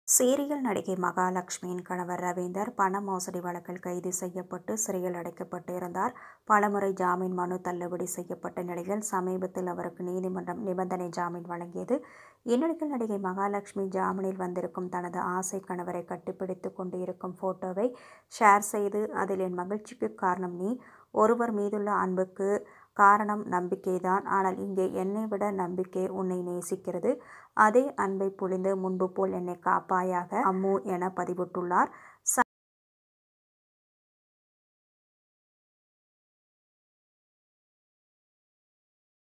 serial நடிகை மகாலட்சுமியின் கணவர் ரவீந்தர் பண மோசடி வழக்கில் கைது செய்யப்பட்டு சிறையில் அடைக்கப்பட்டு இருந்தார் பலமுறை ஜாமீன் மனு தள்ளுபடி செய்யப்பட்ட நிலையில் சமீபத்தில் அவருக்கு நீதிமன்றம் நிபந்தனை ஜாமீன் வழங்கியது இந்நிலையில் நடிகை மகாலட்சுமி ஜாமீனில் வந்திருக்கும் தனது ஆசை கணவரை கட்டிப்பிடித்து கொண்டு இருக்கும் போட்டோவை ஷேர் செய்து அதில் என் மகிழ்ச்சிக்கு காரணம் நீ ஒருவர் மீதுள்ள அன்புக்கு காரணம் நம்பிக்கைதான் ஆனால் இங்கே என்னை விட நம்பிக்கை உன்னை நேசிக்கிறது அதே அன்பை பொழிந்து முன்பு போல் என்னை காப்பாயாக அம்மு என பதிவிட்டுள்ளார்